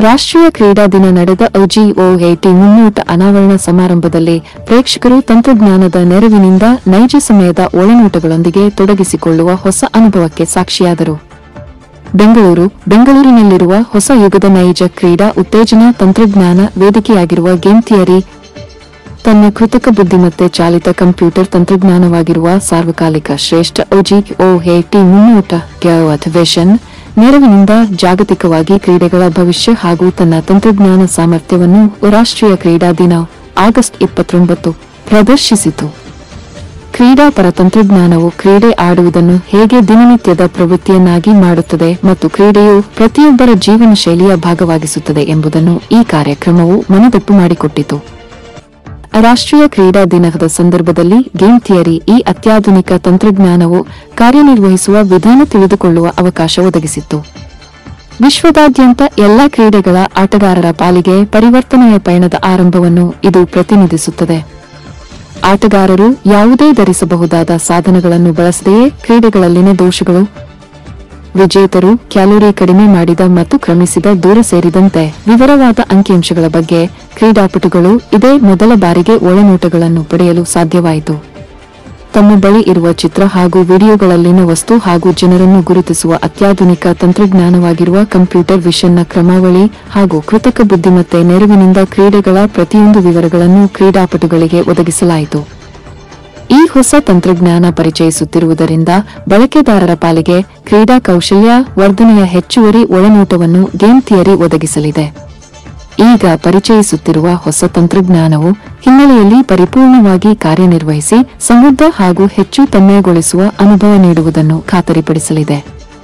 ರಾಷ್ಟ್ರೀಯ ಕ್ರೀಡಾ ದಿನ ನಡೆದ ಟಿ ಮುನ್ನೋಟ ಅನಾವರಣ ಸಮಾರಂಭದಲ್ಲಿ ಪ್ರೇಕ್ಷಕರು ತಂತ್ರಜ್ಞಾನದ ನೆರವಿನಿಂದ ನೈಜ ಸಮಯದ ಒಳನೋಟಗಳೊಂದಿಗೆ ತೊಡಗಿಸಿಕೊಳ್ಳುವ ಹೊಸ ಅನುಭವಕ್ಕೆ ಸಾಕ್ಷಿಯಾದರು ಬೆಂಗಳೂರು ಬೆಂಗಳೂರಿನಲ್ಲಿರುವ ಹೊಸ ಯುಗದ ನೈಜ ಕ್ರೀಡಾ ಉತ್ತೇಜನ ತಂತ್ರಜ್ಞಾನ ವೇದಿಕೆಯಾಗಿರುವ ಗೇಮ್ ಥಿಯರಿ ತನ್ನ ಕೃತಕ ಬುದ್ಧಿಮತ್ತೆ ಚಾಲಿತ ಕಂಪ್ಯೂಟರ್ ತಂತ್ರಜ್ಞಾನವಾಗಿರುವ ಸಾರ್ವಕಾಲಿಕ ಶ್ರೇಷ್ಠ ಒಜಿಕ್ ಟಿ ಮುನ್ನೋಟ ಅಧಿವೇಶನ್ ನೆರವಿನಿಂದ ಜಾಗತಿಕವಾಗಿ ಕ್ರೀಡೆಗಳ ಭವಿಷ್ಯ ಹಾಗೂ ತನ್ನ ತಂತ್ರಜ್ಞಾನ ಸಾಮರ್ಥ್ಯವನ್ನು ರಾಷ್ಟ್ರೀಯ ಕ್ರೀಡಾ ದಿನ ಆಗಸ್ಟ್ ಇಪ್ಪತ್ತೊಂಬತ್ತು ಪ್ರದರ್ಶಿಸಿತು ಕ್ರೀಡಾಪರ ತಂತ್ರಜ್ಞಾನವು ಕ್ರೀಡೆ ಆಡುವುದನ್ನು ಹೇಗೆ ದಿನನಿತ್ಯದ ಪ್ರವೃತ್ತಿಯನ್ನಾಗಿ ಮಾಡುತ್ತದೆ ಮತ್ತು ಕ್ರೀಡೆಯು ಪ್ರತಿಯೊಬ್ಬರ ಜೀವನ ಶೈಲಿಯ ಭಾಗವಾಗಿಸುತ್ತದೆ ಎಂಬುದನ್ನು ಈ ಕಾರ್ಯಕ್ರಮವು ಮನದಟ್ಟು ಮಾಡಿಕೊಟ್ಟಿತು ರಾಷ್ಟ್ರೀಯ ಕ್ರೀಡಾ ದಿನದ ಸಂದರ್ಭದಲ್ಲಿ ಗೇಮ್ ಥಿಯರಿ ಈ ಅತ್ಯಾಧುನಿಕ ತಂತ್ರಜ್ಞಾನವು ಕಾರ್ಯನಿರ್ವಹಿಸುವ ವಿಧಾನ ತಿಳಿದುಕೊಳ್ಳುವ ಅವಕಾಶ ಒದಗಿಸಿತ್ತು ವಿಶ್ವದಾದ್ಯಂತ ಎಲ್ಲಾ ಕ್ರೀಡೆಗಳ ಆಟಗಾರರ ಪಾಲಿಗೆ ಪರಿವರ್ತನೆಯ ಪಯಣದ ಆರಂಭವನ್ನು ಇದು ಪ್ರತಿನಿಧಿಸುತ್ತದೆ ಆಟಗಾರರು ಯಾವುದೇ ಧರಿಸಬಹುದಾದ ಸಾಧನಗಳನ್ನು ಬಳಸದೆಯೇ ಕ್ರೀಡೆಗಳಲ್ಲಿನ ದೋಷಗಳು ವಿಜೇತರು ಕ್ಯಾಲೋರಿ ಕಡಿಮೆ ಮಾಡಿದ ಮತ್ತು ಕ್ರಮಿಸಿದ ದೂರ ಸೇರಿದಂತೆ ವಿವರವಾದ ಅಂಕಿಅಂಶಗಳ ಬಗ್ಗೆ ಕ್ರೀಡಾಪಟುಗಳು ಇದೇ ಮೊದಲ ಬಾರಿಗೆ ಒಳನೋಟಗಳನ್ನು ಪಡೆಯಲು ಸಾಧ್ಯವಾಯಿತು ತಮ್ಮ ಬಳಿ ಇರುವ ಚಿತ್ರ ಹಾಗೂ ವಿಡಿಯೋಗಳಲ್ಲಿನ ವಸ್ತು ಹಾಗೂ ಜನರನ್ನು ಗುರುತಿಸುವ ಅತ್ಯಾಧುನಿಕ ತಂತ್ರಜ್ಞಾನವಾಗಿರುವ ಕಂಪ್ಯೂಟರ್ ವಿಷನ್ನ ಕ್ರಮಾವಳಿ ಹಾಗೂ ಕೃತಕ ಬುದ್ಧಿಮತ್ತೆ ನೆರವಿನಿಂದ ಕ್ರೀಡೆಗಳ ಪ್ರತಿಯೊಂದು ವಿವರಗಳನ್ನು ಕ್ರೀಡಾಪಟುಗಳಿಗೆ ಒದಗಿಸಲಾಯಿತು ಈ ಹೊಸ ತಂತ್ರಜ್ಞಾನ ಪರಿಚಯಿಸುತ್ತಿರುವುದರಿಂದ ಬಳಕೆದಾರರ ಪಾಲಿಗೆ ಕ್ರೀಡಾ ಕೌಶಲ್ಯ ವರ್ಧನೆಯ ಹೆಚ್ಚುವರಿ ಒಳನೋಟವನ್ನು ಗೇಮ್ ಥಿಯರಿ ಒದಗಿಸಲಿದೆ ಈಗ ಪರಿಚಯಿಸುತ್ತಿರುವ ಹೊಸ ತಂತ್ರಜ್ಞಾನವು ಹಿನ್ನೆಲೆಯಲ್ಲಿ ಪರಿಪೂರ್ಣವಾಗಿ ಕಾರ್ಯನಿರ್ವಹಿಸಿ ಸಮೃದ್ಧ ಹಾಗೂ ಹೆಚ್ಚು ತನ್ಮಯಗೊಳಿಸುವ ಅನುಭವ ನೀಡುವುದನ್ನು ಖಾತರಿಪಡಿಸಲಿದೆ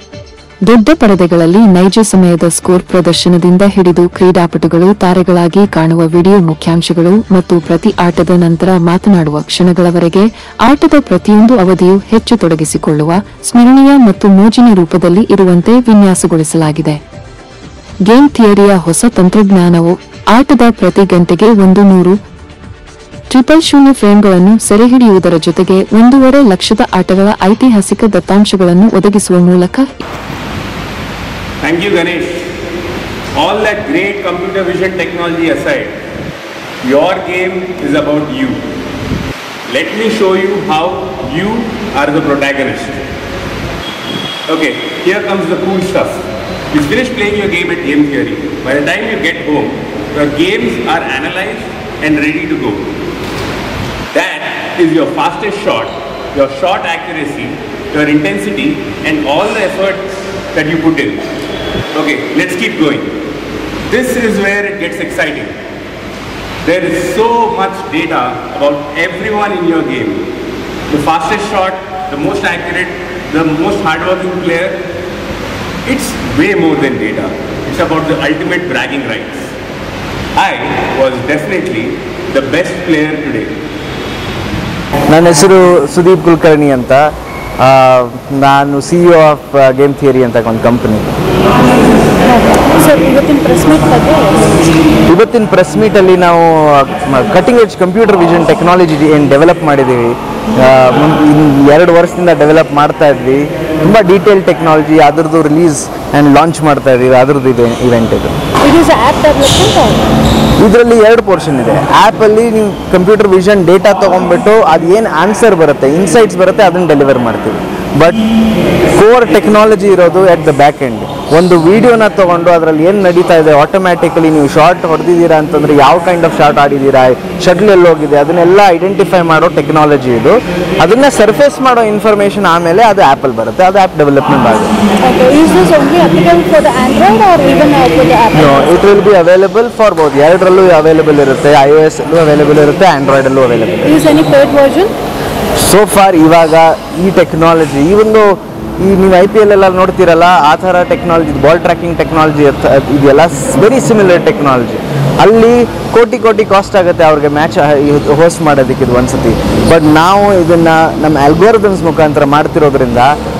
ದೊಡ್ಡ ಪರದೆಗಳಲ್ಲಿ ನೈಜ ಸಮಯದ ಸ್ಕೋರ್ ಪ್ರದರ್ಶನದಿಂದ ಹಿಡಿದು ಕ್ರೀಡಾಪಟುಗಳು ತಾರೆಗಳಾಗಿ ಕಾಣುವ ವಿಡಿಯೋ ಮುಖ್ಯಾಂಶಗಳು ಮತ್ತು ಪ್ರತಿ ಆಟದ ನಂತರ ಮಾತನಾಡುವ ಕ್ಷಣಗಳವರೆಗೆ ಆಟದ ಪ್ರತಿಯೊಂದು ಅವಧಿಯು ಹೆಚ್ಚು ತೊಡಗಿಸಿಕೊಳ್ಳುವ ಸ್ಮರಣೀಯ ಮತ್ತು ಮೋಜಿನ ರೂಪದಲ್ಲಿ ಇರುವಂತೆ ವಿನ್ಯಾಸಗೊಳಿಸಲಾಗಿದೆ ಗೇಮ್ ಥಿಯರಿಯ ಹೊಸ ತಂತ್ರಜ್ಞಾನವು ಆಟದ ಪ್ರತಿ ಗಂಟೆಗೆ ಒಂದು ನೂರು ಟ್ರಿಪಲ್ ಶೂನ್ಯ ಫ್ರೇಮ್ಗಳನ್ನು ಸೆರೆಹಿಡಿಯುವುದರ ಜೊತೆಗೆ ಒಂದೂವರೆ ಲಕ್ಷದ ಆಟಗಳ ಐತಿಹಾಸಿಕ ದತ್ತಾಂಶಗಳನ್ನು ಒದಗಿಸುವ ಮೂಲಕ Thank you, Ganesh. All that great computer vision technology aside, your game is about you. Let me show you how you are the protagonist. Okay, here comes the cool stuff. You finish playing your game at Game Theory. By the time you get home, your games are analyzed and ready to go. That is your fastest shot, your shot accuracy, your intensity, and all the effort that you put in. Okay, let's keep going. This is where it gets exciting. There is so much data about everyone in your game. The fastest shot, the most accurate, the most hardworking player. It's way more than data. It's about the ultimate bragging rights. I was definitely the best player today. ನನ್ನ ಹೆಸರು ಸುದೀಪ್ ಕುಲಕರ್ಣಿ ಅಂತ ಆ, ನಾನು C E of Game Theory ಅಂತ ಒಂದು company sir ಇವತ್ತಿನ press meet ಬಗ್ಗೆ ಇವತ್ತಿನ ಪ್ರೆಸ್ ಮೀಟಲ್ಲಿ ನಾವು cutting edge computer vision technology ಏನು ಡೆವಲಪ್ ಮಾಡಿದ್ದೀವಿ ಆ, ಮುನ್- ಇನ್ ಎರಡು ವರ್ಷದಿಂದ ಡೆವಲಪ್ ಮಾಡ್ತಾ ಇದ್ವಿ ತುಂಬ ಡೀಟೇಲ್ ಟೆಕ್ನಾಲಜಿ ಅದ್ರದ್ದು ರಿಲೀಸ್ ಆ್ಯಂಡ್ ಲಾಂಚ್ ಮಾಡ್ತಾ ಇದ್ದೀವಿ ಅದ್ರದ್ದು ಇದೆ ಇವೆಂಟ್ ಇದು ಇಟ್ ಈಸ್ ಆ್ಯಪ್ ಡೆವಲಪ್ಮೆಂಟ್ ಇದರಲ್ಲಿ ಎರಡು ಪೋರ್ಷನ್ ಇದೆ ಆ್ಯಪಲ್ಲಿ ನೀವು ಕಂಪ್ಯೂಟರ್ ವಿಷನ್ ಡೇಟಾ ತೊಗೊಂಡ್ಬಿಟ್ಟು ಅದು ಏನು ಆನ್ಸರ್ ಬರುತ್ತೆ ಇನ್ಸೈಟ್ಸ್ ಬರುತ್ತೆ ಅದನ್ನು ಡೆಲಿವರ್ ಮಾಡ್ತೀವಿ ಬಟ್ ಕೋರ್ ಟೆಕ್ನಾಲಜಿ ಇರೋದು ಎಟ್ ದ ಬ್ಯಾಕ್ ಎಂಡ್ ಒಂದು ವಿಡಿಯೋನ ತೊಗೊಂಡು ಅದರಲ್ಲಿ ಏನು ನಡೀತಾ ಇದೆ ಆಟೋಮ್ಯಾಟಿಕಲಿ ನೀವು ಶಾರ್ಟ್ ಹೊಡೆದಿದ್ದೀರಾ ಅಂತಂದರೆ ಯಾವ ಕೈಂಡ್ ಆಫ್ ಶಾರ್ಟ್ ಆಡಿದ್ದೀರಾ ಶಟ್ಲ್ ಎಲ್ಲಿ ಹೋಗಿದೆ ಅದನ್ನೆಲ್ಲ ಐಡೆಂಟಿಫೈ ಮಾಡೋ ಟೆಕ್ನಾಲಜಿ ಇದು ಅದನ್ನ ಸರ್ಫೇಸ್ ಮಾಡೋ ಇನ್ಫಾರ್ಮೇಷನ್ ಆಮೇಲೆ ಅದು ಆ್ಯಪಲ್ಲಿ ಬರುತ್ತೆ ಅದು ಆ್ಯಪ್ ಡೆವಲಪ್ಮೆಂಟ್ ಆಗುತ್ತೆ Okay, is this only applicable for the Android or even uh, for the Apple? It will be available for both ಎರಡರಲ್ಲೂ ಅವೈಲೇಬಲ್ ಇರುತ್ತೆ ಐ ಒ ಎಸ್ ಅಲ್ಲೂ ಅವೈಲೇಬಲ್ ಇರುತ್ತೆ ಆಂಡ್ರಾಯ್ಡಲ್ಲೂ available Is any paid version? So for ಇವಾಗ ಈ technology ಈ ಒಂದು ಈ ನೀವು ಐ ಪಿ ಎಲ್ ಎಲ್ಲ ನೋಡ್ತೀರಲ್ಲ ಆ ಥರ ಟೆಕ್ನಾಲಜಿ ಬಾಲ್ ಟ್ರ್ಯಾಕಿಂಗ್ ಟೆಕ್ನಾಲಜಿ ಇದೆಲ್ಲ ವೆರಿ ಸಿಮಿಲರ್ ಟೆಕ್ನಾಲಜಿ ಅಲ್ಲಿ ಕೋಟಿ ಕೋಟಿ ಕಾಸ್ಟ್ ಆಗುತ್ತೆ ಅವ್ರಿಗೆ ಮ್ಯಾಚ್ ಹೋಸ್ಟ್ ಮಾಡೋದಕ್ಕೆ ಇದು ಒಂದ್ಸತಿ ಬಟ್ ನಾವು ಇದನ್ನು ನಮ್ಮ ಆಲ್ಗೋರಿದಮ್ಸ್ ಮುಖಾಂತರ ಮಾಡ್ತಿರೋದ್ರಿಂದ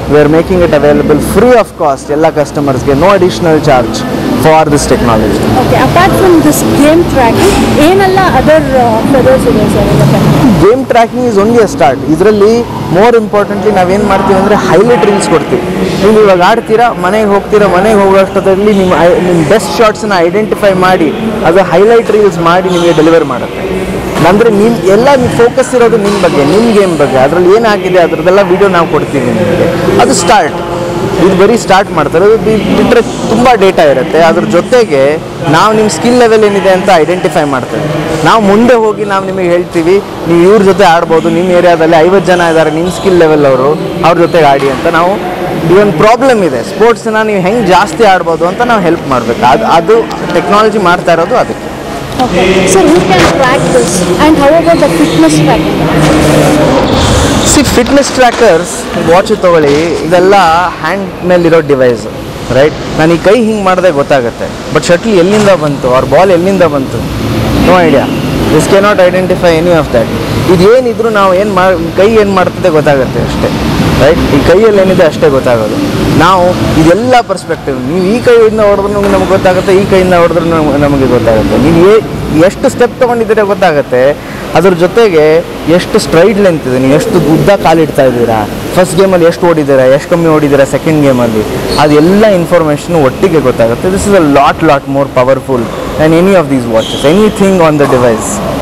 we are making it available free of cost ಎಲ್ಲ ಕಸ್ಟಮರ್ಸ್ಗೆ no additional charge for this technology okay apart from this game tracking ಏನೆಲ್ಲ ಅದರ್ ಫೆದರ್ಸ್ ಇದೆ ಸರ್ ಇವತ್ತೆ game tracking is only a start ಇದರಲ್ಲಿ ಮೋರ್ ಇಂಪಾರ್ಟೆಂಟ್ಲಿ ನಾವೇನು ಮಾಡ್ತೀವಿ ಅಂದರೆ highlight reels ಕೊಡ್ತೀವಿ ನೀವು ಇವಾಗ ಆಡ್ತೀರಾ ಮನೆಗೆ ಹೋಗ್ತೀರಾ ಮನೆಗೆ ಹೋಗೋಷ್ಟರಲ್ಲಿ ನಿಮ್ಮ ಐ- ನಿಮ್ಮ ಬೆಸ್ಟ್ ಶಾರ್ಟ್ಸನ್ನ ಐಡೆಂಟಿಫೈ ಮಾಡಿ ಅದು ಹೈಲೈಟ್ ರೀಲ್ಸ್ ಮಾಡಿ ನಿಮಗೆ ಡೆಲಿವರ್ ಮಾಡುತ್ತೆ ಅಂದರೆ ನಿಮ್ಮ ಎಲ್ಲ ನೀವು ಫೋಕಸ್ ಇರೋದು ನಿಮ್ಮ ಬಗ್ಗೆ ನಿಮ್ಮ ಗೇಮ್ ಬಗ್ಗೆ ಅದರಲ್ಲಿ ಏನಾಗಿದೆ ಅದ್ರದ್ದೆಲ್ಲ ವೀಡಿಯೋ ನಾವು ಕೊಡ್ತೀವಿ ನಿಮಗೆ ಅದು ಸ್ಟಾರ್ಟ್ ಇದು ಬರೀ ಸ್ಟಾರ್ಟ್ ಮಾಡ್ತಾರೆ ಅದು ಬಿ- ಬಿಟ್ರೆ ತುಂಬ ಡೇಟಾ ಇರುತ್ತೆ ಅದ್ರ ಜೊತೆಗೆ ನಾವು ನಿಮ್ಮ ಸ್ಕಿಲ್ ಲೆವೆಲ್ ಏನಿದೆ ಅಂತ ಐಡೆಂಟಿಫೈ ಮಾಡ್ತೇವೆ ನಾವು ಮುಂದೆ ಹೋಗಿ ನಾವು ನಿಮಗೆ ಹೇಳ್ತೀವಿ ನೀವು ಇವ್ರ ಜೊತೆ ಆಡ್ಬೋದು ನಿಮ್ಮ ಏರಿಯಾದಲ್ಲಿ ಐವತ್ತು ಜನ ಇದ್ದಾರೆ ನಿಮ್ಮ ಸ್ಕಿಲ್ ಲೆವೆಲ್ ಅವರು ಅವ್ರ ಜೊತೆಗೆ ಆಡಿ ಅಂತ ನಾವು ಇವನ್ ಪ್ರಾಬ್ಲಮ್ ಇದೆ ಸ್ಪೋರ್ಟ್ಸ್ನ ನೀವು ಹೆಂಗೆ ಜಾಸ್ತಿ ಆಡ್ಬೋದು ಅಂತ ನಾವು ಹೆಲ್ಪ್ ಮಾಡಬೇಕು ಅದು ಅದು ಟೆಕ್ನಾಲಜಿ ಮಾಡ್ತಾ ಇರೋದು ಅದಕ್ಕೆ okay sir who can track this and how about the fitness tracking see fitness trackers watch ತಗೊಳ್ಳಿ ಇದೆಲ್ಲ ಹ್ಯಾಂಡ್ ಮೇಲಿರೋ ಡಿವೈಸ್ ರೈಟ್ ನಾನು ಈ ಕೈ ಹಿಂಗೆ ಮಾಡಿದೆ ಗೊತ್ತಾಗುತ್ತೆ ಬಟ್ ಶಟ್ಲ್ ಎಲ್ಲಿಂದ ಬಂತು ಅವ್ರ ಬಾಲ್ ಎಲ್ಲಿಂದ ಬಂತು no idea this can not identify any of that ಇದು ಏನಿದ್ರು ನಾವು ಏನು ಮಾ ಕೈ ಏನು ಮಾಡ್ತಿದೆ ಗೊತ್ತಾಗುತ್ತೆ ಅಷ್ಟೇ ರೈಟ್ ಈ ಕೈಯಲ್ಲಿ ಏನಿದೆ ಅಷ್ಟೇ ಗೊತ್ತಾಗೋದು ನಾವು ಇದೆಲ್ಲ ಪರ್ಸ್ಪೆಕ್ಟಿವ್ ನೀವು ಈ ಕೈಯಿಂದ ಹೊಡೆದ್ರು ನಮ್ಗೆ ಗೊತ್ತಾಗುತ್ತೆ ಈ ಕೈಯಿಂದ ಹೊಡೆದ್ರು ನಮ್ಗೆ ನಮಗೆ ಗೊತ್ತಾಗುತ್ತೆ ನೀವು ಏ ಎಷ್ಟು ಸ್ಟೆಪ್ ತೊಗೊಂಡಿದ್ದೀರಾ ಗೊತ್ತಾಗುತ್ತೆ ಅದ್ರ ಜೊತೆಗೆ ಎಷ್ಟು ಸ್ಟ್ರೈಟ್ ಲೆಂತ್ ಇದೆ ನೀವು ಎಷ್ಟು ಉದ್ದ ಕಾಲಿಡ್ತಾ ಇದ್ದೀರಾ ಫಸ್ಟ್ ಗೇಮಲ್ಲಿ ಎಷ್ಟು ಓಡಿದ್ದೀರಾ ಎಷ್ಟು ಕಮ್ಮಿ ಓಡಿದ್ದೀರಾ ಸೆಕೆಂಡ್ ಗೇಮಲ್ಲಿ ಅದೆಲ್ಲ ಇನ್ಫಾರ್ಮೇಷನ್ ಒಟ್ಟಿಗೆ ಗೊತ್ತಾಗುತ್ತೆ this is a lot lot more powerful and any of these watches anything on the device